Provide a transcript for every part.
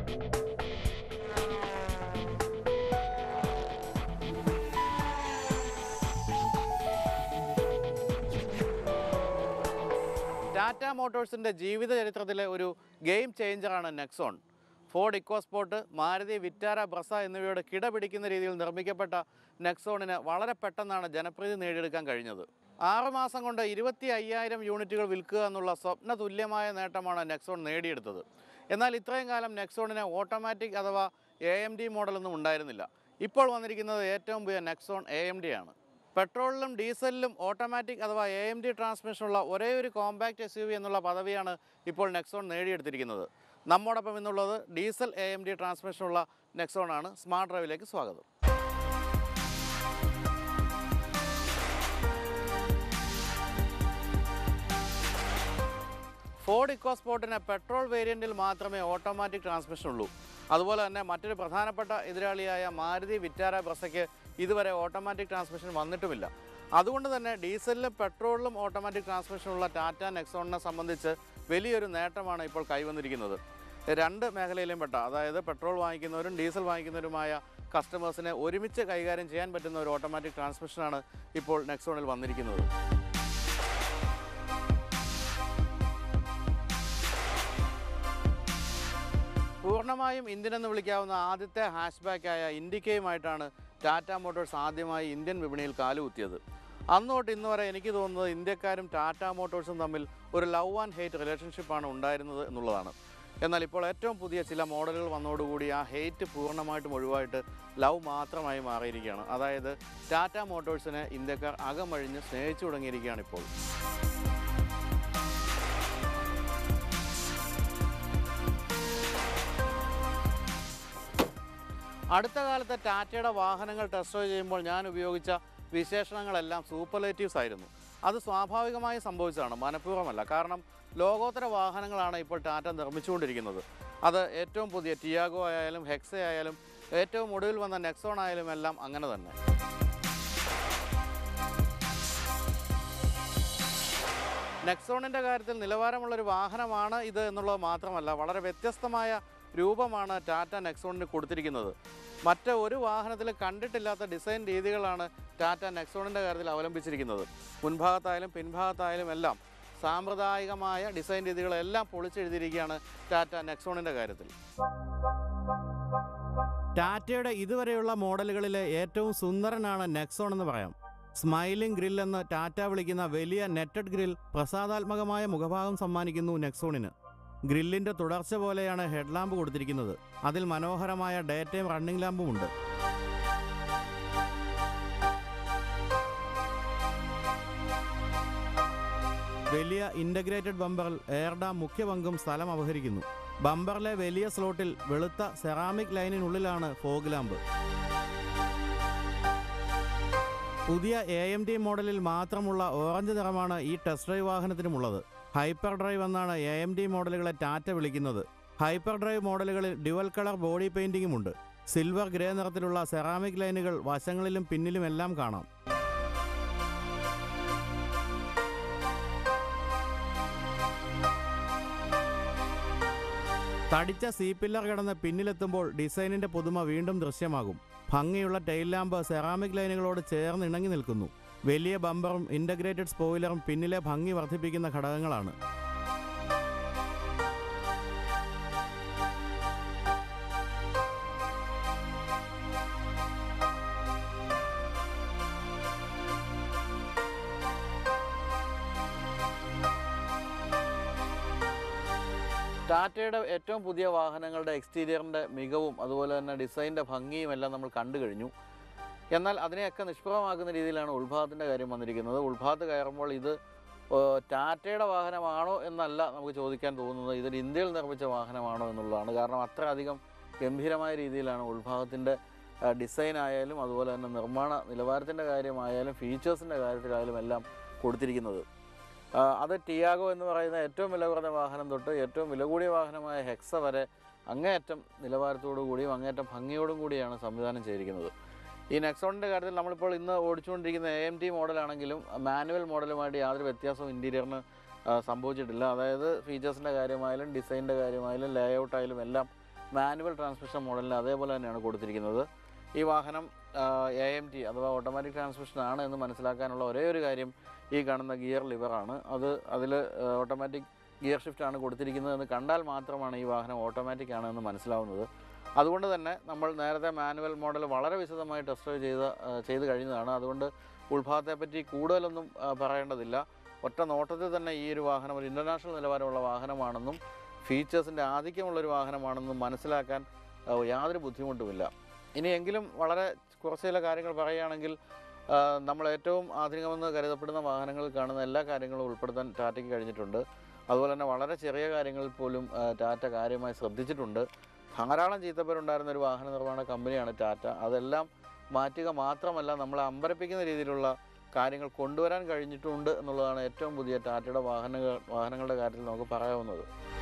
ടാറ്റ മോട്ടോഴ്സിൻ്റെ ജീവിത ചരിത്രത്തിലെ ഒരു ഗെയിം ചേഞ്ചറാണ് Nexon Ford EcoSport Maruti Vitara Brezza എന്നിവയോട് കിടപിടിക്കുന്ന രീതിയിൽ നിർമ്മിക്കപ്പെട്ട നെക്സോണിന് വളരെ പെട്ടെന്നാണ് ജനപ്രീതി നേടിയെടുക്കാൻ കഴിഞ്ഞത് ആറുമാസം കൊണ്ട് ഇരുപത്തി അയ്യായിരം യൂണിറ്റുകൾ വിൽക്കുക എന്നുള്ള സ്വപ്ന തുല്യമായ നേട്ടമാണ് നെക്സോൺ നേടിയെടുത്തത് എന്നാൽ ഇത്രയും കാലം നെക്സോണിന് ഓട്ടോമാറ്റിക് അഥവാ എ എം ഡി മോഡലൊന്നും ഉണ്ടായിരുന്നില്ല ഇപ്പോൾ വന്നിരിക്കുന്നത് ഏറ്റവും പുതിയ നെക്സോൺ എ എം ഡി ആണ് പെട്രോളിലും ഡീസലിലും ഓട്ടോമാറ്റിക് അഥവാ എ എം ഡി ട്രാൻസ്മിഷനുള്ള ഒരേ ഒരു കോമ്പാക്റ്റ് എസ് യു വി എന്നുള്ള പദവിയാണ് ഇപ്പോൾ നെക്സോൺ നേടിയെടുത്തിരിക്കുന്നത് നമ്മോടൊപ്പം ഇന്നുള്ളത് ഡീസൽ എ എം ഡി ട്രാൻസ്മിഷനുള്ള നെക്സോൺ ആണ് സ്മാർട്ട് ഡ്രൈവിലേക്ക് സ്വാഗതം ഫോർഡ് ഇക്കോസ്പോർട്ടിന് പെട്രോൾ വേരിയൻറ്റിൽ മാത്രമേ ഓട്ടോമാറ്റിക് ട്രാൻസ്മിഷൻ ഉള്ളൂ അതുപോലെ തന്നെ മറ്റൊരു പ്രധാനപ്പെട്ട എതിരാളിയായ മാരുതി വിറ്റാര ബ്രസയ്ക്ക് ഇതുവരെ ഓട്ടോമാറ്റിക് ട്രാൻസ്മിഷൻ വന്നിട്ടുമില്ല അതുകൊണ്ട് തന്നെ ഡീസലിലും പെട്രോളിലും ഓട്ടോമാറ്റിക് ട്രാൻസ്മിഷനുള്ള ടാറ്റ നെക്സോണിനെ സംബന്ധിച്ച് വലിയൊരു നേട്ടമാണ് ഇപ്പോൾ കൈവന്നിരിക്കുന്നത് രണ്ട് മേഖലയിലും പെട്ട അതായത് പെട്രോൾ വാങ്ങിക്കുന്നവരും ഡീസൽ വാങ്ങിക്കുന്നവരുമായ കസ്റ്റമേഴ്സിനെ ഒരുമിച്ച് കൈകാര്യം ചെയ്യാൻ പറ്റുന്ന ഒരു ഓട്ടോമാറ്റിക് ട്രാൻസ്മിഷനാണ് ഇപ്പോൾ നെക്സോണിൽ വന്നിരിക്കുന്നത് പൂർണ്ണമായും ഇന്ത്യൻ എന്ന് വിളിക്കാവുന്ന ആദ്യത്തെ ഹാഷ്ബാക്കായ ഇൻഡിക്കയുമായിട്ടാണ് ടാറ്റ മോട്ടോഴ്സ് ആദ്യമായി ഇന്ത്യൻ വിപണിയിൽ കാലുകുത്തിയത് അന്ന് തൊട്ട് ഇന്ന് വരെ എനിക്ക് തോന്നുന്നത് ഇന്ത്യക്കാരും ടാറ്റ മോട്ടോഴ്സും തമ്മിൽ ഒരു ലവ് ആൻഡ് ഹെയ്റ്റ് റിലേഷൻഷിപ്പാണ് ഉണ്ടായിരുന്നത് എന്നുള്ളതാണ് എന്നാൽ ഇപ്പോൾ ഏറ്റവും പുതിയ ചില മോഡലുകൾ വന്നതോടുകൂടി ആ ഹെയ്റ്റ് പൂർണ്ണമായിട്ടും ഒഴിവായിട്ട് ലവ് മാത്രമായി മാറിയിരിക്കുകയാണ് അതായത് ടാറ്റ മോട്ടോഴ്സിനെ ഇന്ത്യക്കാർ അകമഴിഞ്ഞ് സ്നേഹിച്ചു തുടങ്ങിയിരിക്കുകയാണ് ഇപ്പോൾ അടുത്ത കാലത്തെ ടാറ്റയുടെ വാഹനങ്ങൾ ടെസ്റ്റ് ഡ്രൈവ് ചെയ്യുമ്പോൾ ഞാൻ ഉപയോഗിച്ച വിശേഷണങ്ങളെല്ലാം സൂപ്പർലേറ്റീവ്സ് ആയിരുന്നു അത് സ്വാഭാവികമായി സംഭവിച്ചതാണ് മനഃപൂർവ്വമല്ല കാരണം ലോകോത്തര വാഹനങ്ങളാണ് ഇപ്പോൾ ടാറ്റ നിർമ്മിച്ചുകൊണ്ടിരിക്കുന്നത് അത് ഏറ്റവും പുതിയ ടിയാഗോ ആയാലും ഹെക്സ ആയാലും ഏറ്റവും ഒടുവിൽ വന്ന നെക്സോൺ ആയാലും എല്ലാം അങ്ങനെ തന്നെ നെക്സോണിൻ്റെ കാര്യത്തിൽ നിലവാരമുള്ളൊരു വാഹനമാണ് ഇത് എന്നുള്ളത് മാത്രമല്ല വളരെ വ്യത്യസ്തമായ രൂപമാണ് ടാറ്റ നെക്സോണിന് കൊടുത്തിരിക്കുന്നത് മറ്റ് ഒരു വാഹനത്തിൽ കണ്ടിട്ടില്ലാത്ത ഡിസൈൻ രീതികളാണ് ടാറ്റ നെക്സോണിൻ്റെ കാര്യത്തിൽ അവലംബിച്ചിരിക്കുന്നത് മുൻഭാഗത്തായാലും പിൻഭാഗത്തായാലും എല്ലാം സാമ്പ്രദായികമായ ഡിസൈൻ രീതികളെല്ലാം പൊളിച്ചെഴുതിയിരിക്കുകയാണ് ടാറ്റ നെക്സോണിൻ്റെ കാര്യത്തിൽ ടാറ്റയുടെ ഇതുവരെയുള്ള മോഡലുകളിലെ ഏറ്റവും സുന്ദരനാണ് നെക്സോൺ എന്ന് പറയാം സ്മൈലിംഗ് ഗ്രിൽ എന്ന് ടാറ്റ വിളിക്കുന്ന വലിയ നെറ്റഡ് ഗ്രിൽ പ്രസാദാത്മകമായ മുഖഭാഗം സമ്മാനിക്കുന്നു നെക്സോണിന് ഗ്രില്ലിന്റെ തുടർച്ച പോലെയാണ് ഹെഡ്ലാമ്പ് കൊടുത്തിരിക്കുന്നത് അതിൽ മനോഹരമായ ഡേ ടൈം റണ്ണിംഗ് ലാമ്പും ഉണ്ട് വലിയ ഇന്റഗ്രേറ്റഡ് ബമ്പറിൽ എയർഡാം മുഖ്യ പങ്കും സ്ഥലം അപഹരിക്കുന്നു ബമ്പറിലെ വലിയ സ്ലോട്ടിൽ വെളുത്ത സെറാമിക് ലൈനിനുള്ളിലാണ് ഫോഗ് ലാമ്പ് പുതിയ എ എം ഡി മോഡലിൽ മാത്രമുള്ള ഓറഞ്ച് നിറമാണ് ഈ ടെസ്റ്റ് ഡ്രൈവ് വാഹനത്തിനുമുള്ളത് ഹൈപ്പർ ഡ്രൈവ് എന്നാണ് എ എം ഡി മോഡലുകളെ ടാറ്റ വിളിക്കുന്നത് ഹൈപ്പർ ഡ്രൈവ് മോഡലുകളിൽ ഡ്യുവൽ കളർ ബോഡി പെയിന്റിംഗും ഉണ്ട് സിൽവർ ഗ്രേ നിറത്തിലുള്ള സെറാമിക് ലൈനുകൾ വശങ്ങളിലും പിന്നിലും എല്ലാം കാണാം തടിച്ച സീ പില്ലർ കിടന്ന് പിന്നിലെത്തുമ്പോൾ ഡിസൈനിന്റെ പുതുമ വീണ്ടും ദൃശ്യമാകും ഭംഗിയുള്ള ടെയിൽ ലാമ്പ് സെറാമിക് ലൈനുകളോട് ചേർന്ന് ഇണങ്ങി നിൽക്കുന്നു വലിയ ബമ്പറും ഇന്റഗ്രേറ്റഡ് സ്പോയിലറും പിന്നിലെ ഭംഗി വർദ്ധിപ്പിക്കുന്ന ഘടകങ്ങളാണ് ടാറ്റയുടെ ഏറ്റവും പുതിയ വാഹനങ്ങളുടെ എക്സ്റ്റീരിയറിൻ്റെ മികവും അതുപോലെ തന്നെ ഡിസൈനിൻ്റെ ഭംഗിയും എല്ലാം നമ്മൾ കണ്ടു കഴിഞ്ഞു എന്നാൽ അതിനെയൊക്കെ നിഷ്പ്രഭമാക്കുന്ന രീതിയിലാണ് ഉൾഭാഗത്തിൻ്റെ കാര്യം വന്നിരിക്കുന്നത് ഉൾഭാഗത്ത് കയറുമ്പോൾ ഇത് ഏഹ്, ടാറ്റയുടെ വാഹനമാണോ എന്നല്ല നമുക്ക് ചോദിക്കാൻ തോന്നുന്നത് ഇതൊരു ഇന്ത്യയിൽ നിർമ്മിച്ച വാഹനമാണോ എന്നുള്ളതാണ് കാരണം അത്രയധികം ഗംഭീരമായ രീതിയിലാണ് ഉൾഭാഗത്തിൻ്റെ ഡിസൈൻ ആയാലും അതുപോലെ തന്നെ നിർമ്മാണ നിലവാരത്തിൻ്റെ കാര്യമായാലും ഫീച്ചേഴ്സിൻ്റെ കാര്യത്തിലായാലും എല്ലാം കൊടുത്തിരിക്കുന്നത് ആ, അത് ടിയാഗോ എന്ന് പറയുന്ന ഏറ്റവും വില കുറഞ്ഞ വാഹനം തൊട്ട് ഏറ്റവും വില കൂടിയ വാഹനമായ ഹെക്സ വരെ അങ്ങേയറ്റം നിലവാരത്തോടു കൂടിയും അങ്ങേയറ്റം ഭംഗിയോടും കൂടിയാണ് സംവിധാനം ചെയ്തിരിക്കുന്നത് ഈ നെക്സോണിൻ്റെ കാര്യത്തിൽ നമ്മളിപ്പോൾ ഇന്ന് ഓടിച്ചുകൊണ്ടിരിക്കുന്ന എ എം ടി മോഡലാണെങ്കിലും മാനുവൽ മോഡലുമായിട്ട് യാതൊരു വ്യത്യാസവും ഇൻറ്റീരിയറിന് സംഭവിച്ചിട്ടില്ല അതായത് ഫീച്ചേഴ്സിൻ്റെ കാര്യമായാലും ഡിസൈനിൻ്റെ കാര്യമായാലും ലേഔട്ടായാലും എല്ലാം മാനുവൽ ട്രാൻസ്മിഷൻ മോഡലിൽ അതേപോലെ തന്നെയാണ് കൊടുത്തിരിക്കുന്നത് ഈ വാഹനം എ എം ടി അഥവാ ഓട്ടോമാറ്റിക് ട്രാൻസ്മിഷൻ ആണ് എന്ന് മനസ്സിലാക്കാനുള്ള ഒരേ ഒരു കാര്യം ഈ കാണുന്ന ഗിയർ ലിവറാണ് അത് അതിൽ ഓട്ടോമാറ്റിക് ഗിയർ ഷിഫ്റ്റ് ആണ് കൊടുത്തിരിക്കുന്നത് എന്ന് കണ്ടാൽ മാത്രമാണ് ഈ വാഹനം ഓട്ടോമാറ്റിക് ആണ് എന്ന് മനസ്സിലാവുന്നത് അതുകൊണ്ട് തന്നെ നമ്മൾ നേരത്തെ മാനുവൽ മോഡൽ വളരെ വിശദമായി ടെസ്റ്റ് ഡ്രൈവ് ചെയ്ത ആ, ചെയ്ത് കഴിഞ്ഞതാണ് അതുകൊണ്ട് ഉൾഭാഗത്തെപ്പറ്റി കൂടുതലൊന്നും ആ, പറയേണ്ടതില്ല ഒറ്റ നോട്ടത്തിൽ തന്നെ ഈ ഒരു വാഹനം ഒരു ഇൻ്റർനാഷണൽ നിലവാരമുള്ള വാഹനമാണെന്നും ഫീച്ചേഴ്സിൻ്റെ ആധിക്യമുള്ള ഒരു വാഹനമാണെന്നും മനസ്സിലാക്കാൻ ആ, യാതൊരു ബുദ്ധിമുട്ടുമില്ല ഇനിയെങ്കിലും വളരെ കുറച്ച് ചില കാര്യങ്ങൾ പറയുകയാണെങ്കിൽ ആ, നമ്മൾ ഏറ്റവും ആധുനികമെന്ന് കരുതപ്പെടുന്ന വാഹനങ്ങളിൽ കാണുന്ന എല്ലാ കാര്യങ്ങളും ഉൾപ്പെടുത്താൻ ടാറ്റയ്ക്ക് കഴിഞ്ഞിട്ടുണ്ട് അതുപോലെ തന്നെ വളരെ ചെറിയ കാര്യങ്ങളിൽ പോലും ആ, ടാറ്റ കാര്യമായി ശ്രദ്ധിച്ചിട്ടുണ്ട് ധാരാളം ചീത്തപ്പേരുണ്ടായിരുന്ന ഒരു വാഹന നിർമ്മാണ കമ്പനിയാണ് ടാറ്റ അതെല്ലാം മാറ്റുക മാത്രമല്ല നമ്മളെ അമ്പരപ്പിക്കുന്ന രീതിയിലുള്ള കാര്യങ്ങൾ കൊണ്ടുവരാൻ കഴിഞ്ഞിട്ടുണ്ട് എന്നുള്ളതാണ് ഏറ്റവും പുതിയ ടാറ്റയുടെ വാഹനങ്ങൾ വാഹനങ്ങളുടെ കാര്യത്തിൽ നമുക്ക് പറയാവുന്നത്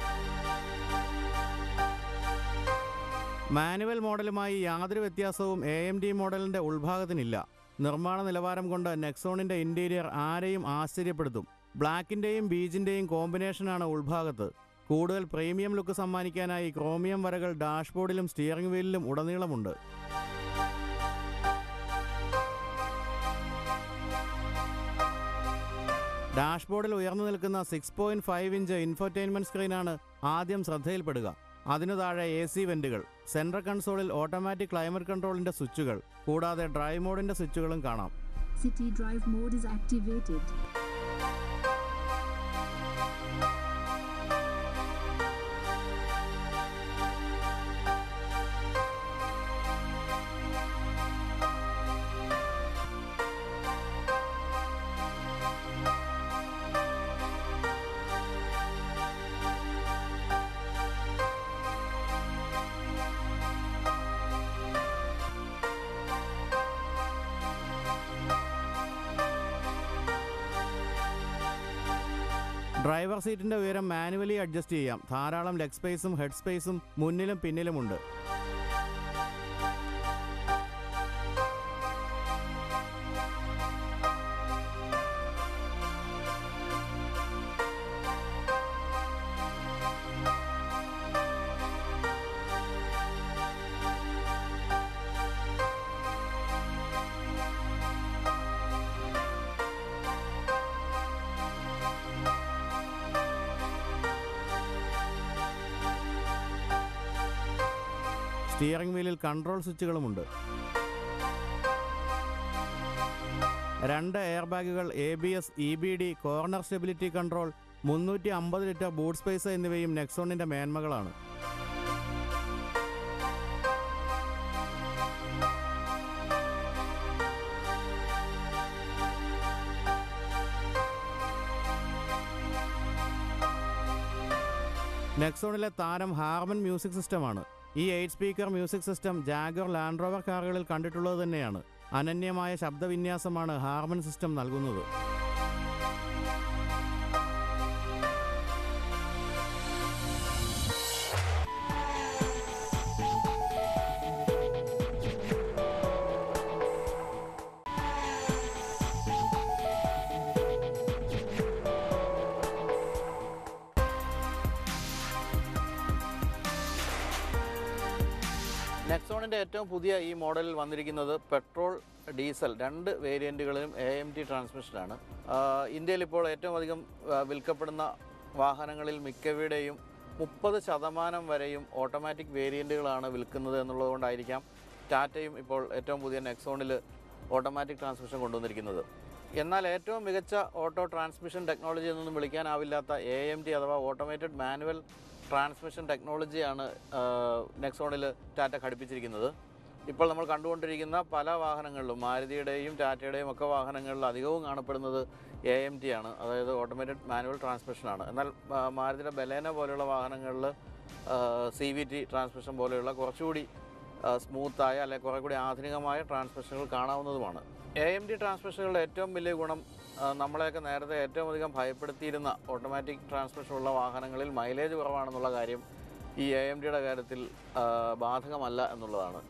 മാനുവൽ മോഡലുമായി യാതൊരു വ്യത്യാസവും എ എം ഡി മോഡലിന്റെ ഉൾഭാഗത്തിനില്ല നിർമ്മാണ നിലവാരം കൊണ്ട് നെക്സോണിന്റെ ഇന്റീരിയർ ആരെയും ആശ്ചര്യപ്പെടുത്തും ബ്ലാക്കിന്റെയും ബീജിന്റെയും കോമ്പിനേഷനാണ് ഉൾഭാഗത്ത് കൂടുതൽ പ്രീമിയം ലുക്ക് സമ്മാനിക്കാനായി ക്രോമിയം വരകൾ ഡാഷ്ബോർഡിലും സ്റ്റിയറിംഗ് വീലിലും ഉടനീളമുണ്ട് ഡാഷ്ബോർഡിൽ ഉയർന്നു നിൽക്കുന്ന six point five inch infotainment സ്ക്രീനാണ് ആദ്യം ശ്രദ്ധയിൽപ്പെടുക അതിനു താഴെ എ സി വെന്റുകൾ സെൻട്രൽ കൺസോളിൽ ഓട്ടോമാറ്റിക് ക്ലൈമറ്റ് കൺട്രോളിന്റെ സ്വിച്ചുകൾ കൂടാതെ ഡ്രൈവ് മോഡിന്റെ സ്വിച്ചുകളും കാണാം City drive mode is activated. Driver സീറ്റിന്റെ ഉയരം മാനുവലി അഡ്ജസ്റ്റ് ചെയ്യാം ധാരാളം ലെഗ് സ്പേസും ഹെഡ് സ്പേസും മുന്നിലും പിന്നിലുമുണ്ട് സ്റ്റിയറിംഗ് വീലിൽ കൺട്രോൾ സ്വിച്ചുകളുമുണ്ട് രണ്ട് എയർ ബാഗുകൾ A B S E B D corner stability control മുന്നൂറ്റി അമ്പത് ലിറ്റർ ബൂട്ട് സ്പേസ് എന്നിവയും നെക്സോണിന്റെ മേന്മകളാണ് നെക്സോണിലെ താരം ഹാർമൻ മ്യൂസിക് സിസ്റ്റമാണ് ഈ eight speaker music system Jaguar Land Rover കാറുകളിൽ കണ്ടിട്ടുള്ളത് തന്നെയാണ് അനന്യമായ ശബ്ദവിന്യാസമാണ് ഹാർമൻ സിസ്റ്റം നൽകുന്നത് നെക്സോണിൻ്റെ ഏറ്റവും പുതിയ ഈ മോഡലിൽ വന്നിരിക്കുന്നത് പെട്രോൾ ഡീസൽ രണ്ട് വേരിയൻറ്റുകളിലും എ എം ടി ട്രാൻസ്മിഷനാണ് ഇന്ത്യയിൽ ഇപ്പോൾ ഏറ്റവും അധികം ആ, വിൽക്കപ്പെടുന്ന വാഹനങ്ങളിൽ മിക്കവയുടെയും മുപ്പത് ശതമാനം വരെയും ഓട്ടോമാറ്റിക് വേരിയൻറ്റുകളാണ് വിൽക്കുന്നത് എന്നുള്ളതുകൊണ്ടായിരിക്കാം ടാറ്റയും ഇപ്പോൾ ഏറ്റവും പുതിയ നെക്സോണിൽ ഓട്ടോമാറ്റിക് ട്രാൻസ്മിഷൻ കൊണ്ടുവന്നിരിക്കുന്നത് എന്നാൽ ഏറ്റവും മികച്ച ഓട്ടോ ട്രാൻസ്മിഷൻ ടെക്നോളജി എന്നൊന്നും വിളിക്കാനാവില്ലാത്ത എ എം ടി അഥവാ ഓട്ടോമേറ്റഡ് മാനുവൽ ട്രാൻസ്മിഷൻ ടെക്നോളജിയാണ് നെക്സോണിൽ ടാറ്റ ഘടിപ്പിച്ചിരിക്കുന്നത് ഇപ്പോൾ നമ്മൾ കണ്ടുകൊണ്ടിരിക്കുന്ന പല വാഹനങ്ങളിലും മാരുതിയുടെയും ടാറ്റയുടെയും ഒക്കെ വാഹനങ്ങളിൽ അധികവും കാണപ്പെടുന്നത് എ എം ടി ആണ് അതായത് ഓട്ടോമേറ്റഡ് മാനുവൽ ട്രാൻസ്മിഷനാണ് എന്നാൽ ആ, മാരുതിയുടെ ബലേന പോലെയുള്ള വാഹനങ്ങളിൽ സി വി ടി ട്രാൻസ്മിഷൻ പോലെയുള്ള കുറച്ചുകൂടി സ്മൂത്തായ അല്ലെങ്കിൽ കുറേ കൂടി ആധുനികമായ ട്രാൻസ്മിഷനുകൾ കാണാവുന്നതുമാണ് എ എം ഡി ട്രാൻസ്മിഷനുകളുടെ ഏറ്റവും വലിയ ഗുണം ആ, നമ്മളെയൊക്കെ നേരത്തെ ഏറ്റവും അധികം ഭയപ്പെടുത്തിയിരുന്ന ഓട്ടോമാറ്റിക് ട്രാൻസ്മിഷനുള്ള വാഹനങ്ങളിൽ മൈലേജ് കുറവാണെന്നുള്ള കാര്യം ഈ എ എം ഡിയുടെ കാര്യത്തിൽ ആ, ബാധകമല്ല എന്നുള്ളതാണ്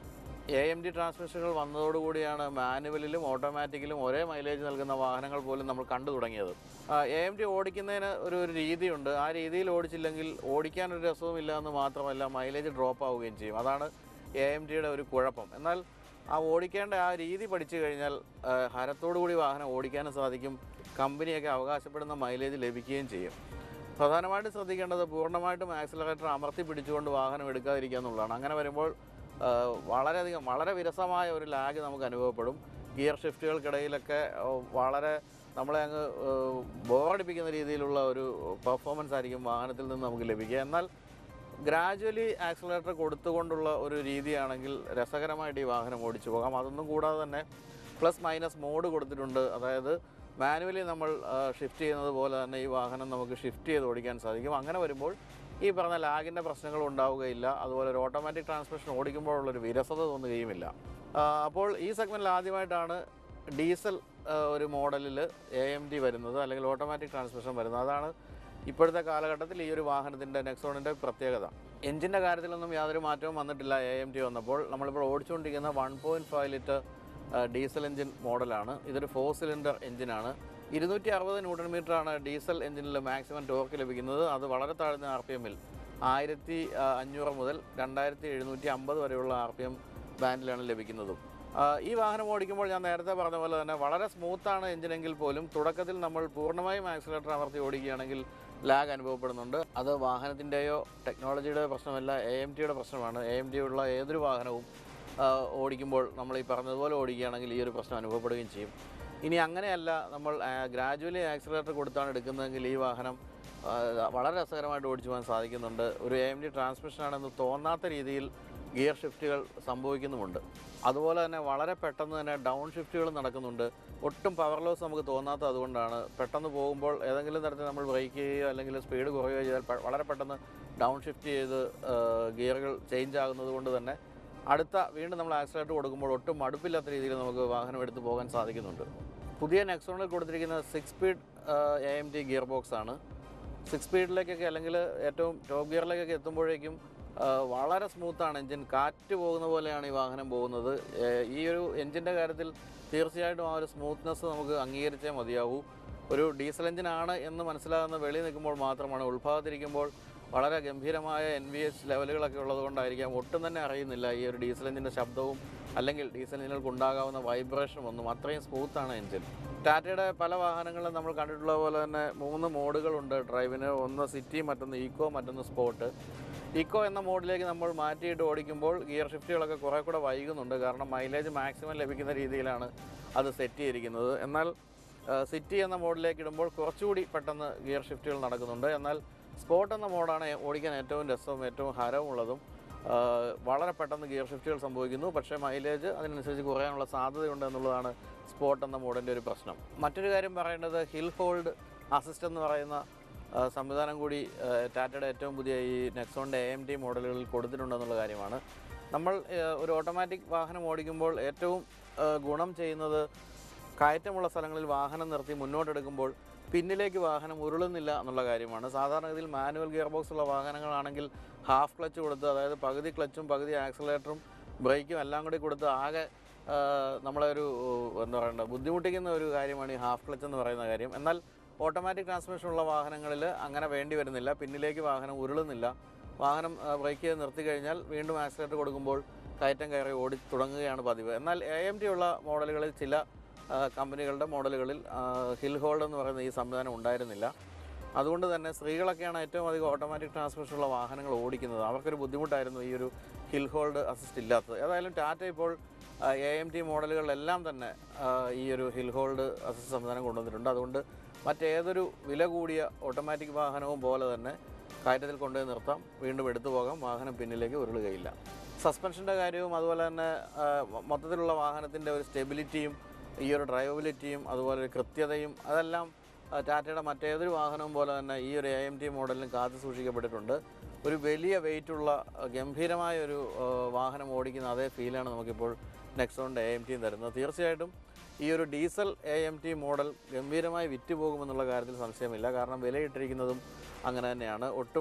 എ എം ഡി ട്രാൻസ്മിഷനുകൾ വന്നതോടുകൂടിയാണ് മാനുവലിലും ഓട്ടോമാറ്റിക്കിലും ഒരേ മൈലേജ് നൽകുന്ന വാഹനങ്ങൾ പോലും നമ്മൾ കണ്ടു തുടങ്ങിയത് എ എം ഡി ഓടിക്കുന്നതിന് ഒരു ഒരു രീതിയുണ്ട് ആ രീതിയിൽ ഓടിച്ചില്ലെങ്കിൽ ഓടിക്കാനൊരു രസവുമില്ല എന്ന് മാത്രമല്ല മൈലേജ് ഡ്രോപ്പ് ആവുകയും ചെയ്യും അതാണ് എ എം ഡിയുടെ ഒരു കുഴപ്പം എന്നാൽ ആ ഓടിക്കേണ്ട ആ രീതി പഠിച്ചു കഴിഞ്ഞാൽ ആ, ഹരത്തോടു കൂടി വാഹനം ഓടിക്കാനും സാധിക്കും കമ്പനിയൊക്കെ അവകാശപ്പെടുന്ന മൈലേജ് ലഭിക്കുകയും ചെയ്യും പ്രധാനമായിട്ടും ശ്രദ്ധിക്കേണ്ടത് പൂർണ്ണമായിട്ടും ആക്സിലറേറ്റർ അമർത്തി പിടിച്ചുകൊണ്ട് വാഹനം എടുക്കാതിരിക്കുക എന്നുള്ളതാണ് അങ്ങനെ വരുമ്പോൾ ആ, വളരെയധികം വളരെ വിരസമായ ഒരു ലാഗ് നമുക്ക് അനുഭവപ്പെടും ഗിയർ ഷിഫ്റ്റുകൾക്കിടയിലൊക്കെ ആ, വളരെ നമ്മളെ അങ്ങ് ബോറടിപ്പിക്കുന്ന രീതിയിലുള്ള ഒരു പെർഫോമൻസ് ആയിരിക്കും വാഹനത്തിൽ നിന്ന് നമുക്ക് ലഭിക്കുക എന്നാൽ ഗ്രാജുവലി ആക്സിലറേറ്റർ കൊടുത്തുകൊണ്ടുള്ള ഒരു രീതിയാണെങ്കിൽ രസകരമായിട്ട് ഈ വാഹനം ഓടിച്ചു പോകാം അതൊന്നും കൂടാതെ തന്നെ പ്ലസ് മൈനസ് മോഡ് കൊടുത്തിട്ടുണ്ട് അതായത് മാനുവലി നമ്മൾ ഷിഫ്റ്റ് ചെയ്യുന്നത് പോലെ തന്നെ ഈ വാഹനം നമുക്ക് ഷിഫ്റ്റ് ചെയ്ത് ഓടിക്കാൻ സാധിക്കും അങ്ങനെ വരുമ്പോൾ ഈ പറഞ്ഞ ലാഗിൻ്റെ പ്രശ്നങ്ങൾ ഉണ്ടാവുകയില്ല അതുപോലെ ഒരു ഓട്ടോമാറ്റിക് ട്രാൻസ്മിഷൻ ഓടിക്കുമ്പോഴുള്ളൊരു വിരസത തോന്നുകയുമില്ല ആ, അപ്പോൾ ഈ സെഗ്മെൻറ്റിൽ ആദ്യമായിട്ടാണ് ഡീസൽ ആ, ഒരു മോഡലിൽ എ എം ഡി വരുന്നത് അല്ലെങ്കിൽ ഓട്ടോമാറ്റിക് ട്രാൻസ്മിഷൻ വരുന്നത് അതാണ് ഇപ്പോഴത്തെ കാലഘട്ടത്തിൽ ഈ ഒരു വാഹനത്തിൻ്റെ നെക്സോണിൻ്റെ പ്രത്യേകത എഞ്ചിൻ്റെ കാര്യത്തിലൊന്നും യാതൊരു മാറ്റവും വന്നിട്ടില്ല എ എം ടി വന്നപ്പോൾ നമ്മളിപ്പോൾ ഓടിച്ചുകൊണ്ടിരിക്കുന്ന one point five litre diesel engine മോഡലാണ് ഇതൊരു ഫോർ സിലിണ്ടർ എഞ്ചിനാണ് ഇരുന്നൂറ്റി അറുപത് ന്യൂട്ടൺ മീറ്ററാണ് ഡീസൽ എഞ്ചിനിൽ മാക്സിമം ടോർക്ക് ലഭിക്കുന്നത് അത് വളരെ താഴ്ന്ന ആർ പി എമ്മിൽ ആയിരത്തി അഞ്ഞൂറ് മുതൽ രണ്ടായിരത്തി എഴുന്നൂറ്റി അമ്പത് വരെയുള്ള ആർ പി എം ബാൻഡിലാണ് ലഭിക്കുന്നതും ആ, ഈ വാഹനം ഓടിക്കുമ്പോൾ ഞാൻ നേരത്തെ പറഞ്ഞ പോലെ തന്നെ വളരെ സ്മൂത്താണ് എഞ്ചിനെങ്കിൽ പോലും തുടക്കത്തിൽ നമ്മൾ പൂർണ്ണമായും ആക്സിലേറ്റർ അമർത്തി ഓടിക്കുകയാണെങ്കിൽ ലാഗ് അനുഭവപ്പെടുന്നുണ്ട് അത് വാഹനത്തിൻ്റെയോ ടെക്നോളജിയുടെ പ്രശ്നമല്ല എ എം ടിയുടെ പ്രശ്നമാണ് എ എം ടി ഉള്ള ഏതൊരു വാഹനവും ആ, ഓടിക്കുമ്പോൾ നമ്മൾ ഈ പറഞ്ഞതുപോലെ ഓടിക്കുകയാണെങ്കിൽ ഈ ഒരു പ്രശ്നം അനുഭവപ്പെടുകയും ചെയ്യും ഇനി അങ്ങനെയല്ല നമ്മൾ ഗ്രാജുവലി ആക്സിലേറ്റർ കൊടുത്താണ് എടുക്കുന്നതെങ്കിൽ ഈ വാഹനം ആ, വളരെ രസകരമായിട്ട് ഓടിച്ചു പോകാൻ സാധിക്കുന്നുണ്ട് ഒരു എ എം ഡി ട്രാൻസ്മിഷനാണെന്ന് തോന്നാത്ത രീതിയിൽ ഗിയർ ഷിഫ്റ്റുകൾ സംഭവിക്കുന്നുമുണ്ട് അതുപോലെ തന്നെ വളരെ പെട്ടെന്ന് തന്നെ ഡൗൺ ഷിഫ്റ്റുകൾ നടക്കുന്നുണ്ട് ഒട്ടും പവർ ലോസ് നമുക്ക് തോന്നാത്ത അതുകൊണ്ടാണ് പെട്ടെന്ന് പോകുമ്പോൾ ഏതെങ്കിലും തരത്തിൽ നമ്മൾ ബ്രേക്ക് ചെയ്യുകയോ അല്ലെങ്കിൽ സ്പീഡ് കുറയുകയോ ചെയ്താൽ പെ- വളരെ പെട്ടെന്ന് ഡൗൺ ഷിഫ്റ്റ് ചെയ്ത് ആ, ഗിയറുകൾ ചേഞ്ച് ആകുന്നത് കൊണ്ട് തന്നെ അടുത്ത വീണ്ടും നമ്മൾ ആക്സിലേറ്റർ കൊടുക്കുമ്പോൾ ഒട്ടും മടുപ്പില്ലാത്ത രീതിയിൽ നമുക്ക് വാഹനം എടുത്ത് പോകാൻ സാധിക്കുന്നുണ്ട് പുതിയ നെക്സോണിൽ കൊടുത്തിരിക്കുന്ന six speed A M T gear box ആണ് സിക്സ് സ്പീഡിലേക്കൊക്കെ അല്ലെങ്കിൽ ഏറ്റവും ടോപ്പ് ഗിയറിലേക്കൊക്കെ എത്തുമ്പോഴേക്കും ആ, വളരെ സ്മൂത്താണ് എൻജിൻ കാറ്റ് പോകുന്ന പോലെയാണ് ഈ വാഹനം പോകുന്നത് ഏ, ഈ ഒരു എൻജിൻ്റെ കാര്യത്തിൽ തീർച്ചയായിട്ടും ആ ഒരു സ്മൂത്ത്നെസ് നമുക്ക് അംഗീകരിച്ചേ മതിയാവൂ ഒരു ഡീസൽ എഞ്ചിനാണ് എന്ന് മനസ്സിലാകുന്ന വെളിയിൽ നിൽക്കുമ്പോൾ മാത്രമാണ് ഉൾഭാഗത്തിരിക്കുമ്പോൾ വളരെ ഗംഭീരമായ എൻ വി എച്ച് ലെവലുകളൊക്കെ ഉള്ളതുകൊണ്ടായിരിക്കാം ഒട്ടും തന്നെ അറിയുന്നില്ല ഈ ഒരു ഡീസൽ എഞ്ചിൻ്റെ ശബ്ദവും അല്ലെങ്കിൽ ഡീസൽ എഞ്ചിനുകൾക്ക് ഉണ്ടാകാവുന്ന വൈബ്രേഷനും ഒന്നും അത്രയും സ്മൂത്താണ് എഞ്ചിൻ ടാറ്റയുടെ പല വാഹനങ്ങളും നമ്മൾ കണ്ടിട്ടുള്ള പോലെ തന്നെ മൂന്ന് മോഡുകളുണ്ട് ഡ്രൈവിന് ഒന്ന് സിറ്റി മറ്റൊന്ന് ഈക്കോ മറ്റൊന്ന് സ്പോട്ട് ഈക്കോ എന്ന മോഡിലേക്ക് നമ്മൾ മാറ്റിയിട്ട് ഓടിക്കുമ്പോൾ ഗിയർ ഷിഫ്റ്റുകളൊക്കെ കുറേ കൂടെ വൈകുന്നുണ്ട് കാരണം മൈലേജ് മാക്സിമം ലഭിക്കുന്ന രീതിയിലാണ് അത് സെറ്റ് ചെയ്തിരിക്കുന്നത് എന്നാൽ സിറ്റി എന്ന മോഡിലേക്ക് ഇടുമ്പോൾ കുറച്ചുകൂടി പെട്ടെന്ന് ഗിയർ ഷിഫ്റ്റുകൾ നടക്കുന്നുണ്ട് എന്നാൽ സ്പോട്ട് എന്ന മോഡാണ് ഓടിക്കാൻ ഏറ്റവും രസവും ഏറ്റവും ഹരവുമുള്ളതും ആ, വളരെ പെട്ടെന്ന് ഗിയർ ഷിഫ്റ്റുകൾ സംഭവിക്കുന്നു പക്ഷേ മൈലേജ് അതിനനുസരിച്ച് കുറയാനുള്ള സാധ്യതയുണ്ട് എന്നുള്ളതാണ് സ്പോട്ട് എന്ന മോഡിൻ്റെ ഒരു പ്രശ്നം മറ്റൊരു കാര്യം പറയേണ്ടത് ഹിൽ ഹോൾഡ് അസിസ്റ്റ് എന്ന് പറയുന്ന ആ, സംവിധാനം കൂടി ആ, ടാറ്റയുടെ ഏറ്റവും പുതിയ ഈ നെക്സോണിൻ്റെ എ എം ടി മോഡലുകളിൽ കൊടുത്തിട്ടുണ്ടെന്നുള്ള കാര്യമാണ് നമ്മൾ ആ, ഒരു ഓട്ടോമാറ്റിക് വാഹനം ഓടിക്കുമ്പോൾ ഏറ്റവും ആ, ഗുണം ചെയ്യുന്നത് കയറ്റമുള്ള സ്ഥലങ്ങളിൽ വാഹനം നിർത്തി മുന്നോട്ടെടുക്കുമ്പോൾ പിന്നിലേക്ക് വാഹനം ഉരുളുന്നില്ല എന്നുള്ള കാര്യമാണ് സാധാരണഗതിയിൽ മാനുവൽ ഗിയർ ബോക്സ് ഉള്ള വാഹനങ്ങളാണെങ്കിൽ ഹാഫ് ക്ലച്ച് കൊടുത്ത് അതായത് പകുതി ക്ലച്ചും പകുതി ആക്സിലേറ്ററും ബ്രേക്കും എല്ലാം കൂടി കൊടുത്ത് ആകെ ആ, നമ്മളെ ഒരു എന്താ പറയണ്ട ബുദ്ധിമുട്ടിക്കുന്ന ഒരു കാര്യമാണ് ഈ ഹാഫ് ക്ലച്ച് എന്ന് പറയുന്ന കാര്യം എന്നാൽ ഓട്ടോമാറ്റിക് ട്രാൻസ്മിഷൻ ഉള്ള വാഹനങ്ങളിൽ അങ്ങനെ വേണ്ടി വരുന്നില്ല പിന്നിലേക്ക് വാഹനം ഉരുളുന്നില്ല വാഹനം ബ്രേക്ക് ചെയ്ത് നിർത്തി കഴിഞ്ഞാൽ വീണ്ടും ആക്സിലേറ്റർ കൊടുക്കുമ്പോൾ കയറ്റം കയറി ഓടി തുടങ്ങുകയാണ് പതിവ് എന്നാൽ എ എം ടി ഉള്ള മോഡലുകളിൽ ചില ആ, കമ്പനികളുടെ മോഡലുകളിൽ ആ, ഹിൽ ഹോൾഡ് എന്ന് പറയുന്ന ഈ സംവിധാനം ഉണ്ടായിരുന്നില്ല അതുകൊണ്ട് തന്നെ സ്ത്രീകളൊക്കെയാണ് ഏറ്റവും അധികം ഓട്ടോമാറ്റിക് ട്രാൻസ്മിഷൻ ഉള്ള വാഹനങ്ങൾ ഓടിക്കുന്നത് അവർക്കൊരു ബുദ്ധിമുട്ടായിരുന്നു ഈ ഒരു ഹിൽ ഹോൾഡ് അസിസ്റ്റ് ഇല്ലാത്തത് ഏതായാലും ടാറ്റ ഇപ്പോൾ എ എം ടി മോഡലുകളിലെല്ലാം തന്നെ ആ, ഈ ഒരു ഹിൽ ഹോൾഡ് അസിസ്റ്റ് സംവിധാനം കൊണ്ടുവന്നിട്ടുണ്ട് അതുകൊണ്ട് മറ്റേതൊരു വില കൂടിയ ഓട്ടോമാറ്റിക് വാഹനവും പോലെ തന്നെ കയറ്റത്തിൽ കൊണ്ടുപോയി നിർത്താം വീണ്ടും എടുത്തു പോകാം വാഹനം പിന്നിലേക്ക് ഉരുളുകയില്ല സസ്പെൻഷൻ്റെ കാര്യവും അതുപോലെ തന്നെ ആ, മൊത്തത്തിലുള്ള വാഹനത്തിൻ്റെ ഒരു സ്റ്റെബിലിറ്റിയും ഈ ഒരു ഡ്രൈവബിലിറ്റിയും അതുപോലെ ഒരു കൃത്യതയും അതെല്ലാം ആ, ടാറ്റയുടെ മറ്റേതൊരു വാഹനവും പോലെ തന്നെ ഈ ഒരു എ എം ടി മോഡലിന് കാത്തു സൂക്ഷിക്കപ്പെട്ടിട്ടുണ്ട് ഒരു വലിയ വെയിറ്റുള്ള ഗംഭീരമായ ഒരു ആ, വാഹനം ഓടിക്കുന്ന അതേ ഫീലാണ് നമുക്കിപ്പോൾ നെക്സോണിൻ്റെ എ എം ടിയും തരുന്നത് തീർച്ചയായിട്ടും ഈ ഒരു diesel A M T model ഗംഭീരമായി വിറ്റുപോകുമെന്നുള്ള കാര്യത്തിൽ സംശയമില്ല കാരണം വിലയിട്ടിരിക്കുന്നതും അങ്ങനെ തന്നെയാണ് ഒട്ടും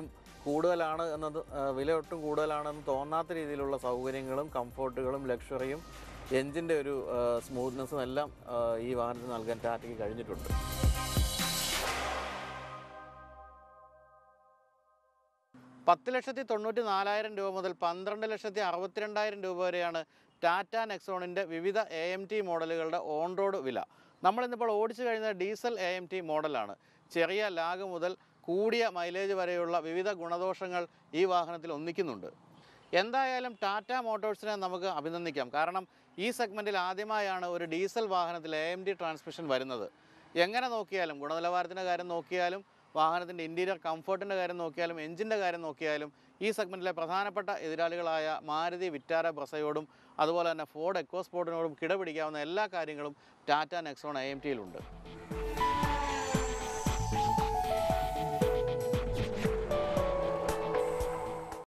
കൂടുതലാണ് എന്നത് ആ, വില ഒട്ടും കൂടുതലാണെന്ന് തോന്നാത്ത രീതിയിലുള്ള സൗകര്യങ്ങളും കംഫോർട്ടുകളും ലക്ഷറിയും എൻജിൻ്റെ ഒരു സ്മൂത്ത്നെസ്സും എല്ലാം ആ, ഈ വാഹനത്തിന് നൽകാൻ ടാറ്റയ്ക്ക് കഴിഞ്ഞിട്ടുണ്ട് പത്ത് ലക്ഷത്തി തൊണ്ണൂറ്റി നാലായിരം രൂപ മുതൽ പന്ത്രണ്ട് ലക്ഷത്തി അറുപത്തിരണ്ടായിരം രൂപ വരെയാണ് ടാറ്റ നെക്സോണിൻ്റെ വിവിധ എ എം ടി മോഡലുകളുടെ ഓൺ റോഡ് വില നമ്മളിന്നിപ്പോൾ ഓടിച്ചു കഴിയുന്ന ഡീസൽ എ എം ടി മോഡലാണ് ചെറിയ ലാഗ് മുതൽ കൂടിയ മൈലേജ് വരെയുള്ള വിവിധ ഗുണദോഷങ്ങൾ ഈ വാഹനത്തിൽ ഒന്നിക്കുന്നുണ്ട് എന്തായാലും ടാറ്റ മോട്ടോഴ്സിനെ നമുക്ക് അഭിനന്ദിക്കാം കാരണം ഈ സെഗ്മെൻറ്റിൽ ആദ്യമായാണ് ഒരു ഡീസൽ വാഹനത്തിൽ എ എം ഡി ട്രാൻസ്മിഷൻ വരുന്നത് എങ്ങനെ നോക്കിയാലും ഗുണനിലവാരത്തിൻ്റെ കാര്യം നോക്കിയാലും വാഹനത്തിൻ്റെ ഇൻറ്റീരിയർ കംഫർട്ടിൻ്റെ കാര്യം നോക്കിയാലും എഞ്ചിൻ്റെ കാര്യം നോക്കിയാലും ഈ സെഗ്മെൻറ്റിലെ പ്രധാനപ്പെട്ട എതിരാളികളായ മാരുതി വിറ്റാര ബ്രസയോടും അതുപോലെ തന്നെ ഫോർഡ് എക്കോസ്പോർട്ടിനോടും കിടപിടിക്കാവുന്ന എല്ലാ കാര്യങ്ങളും ടാറ്റ നെക്സോൺ എ എം ടിയിലുണ്ട്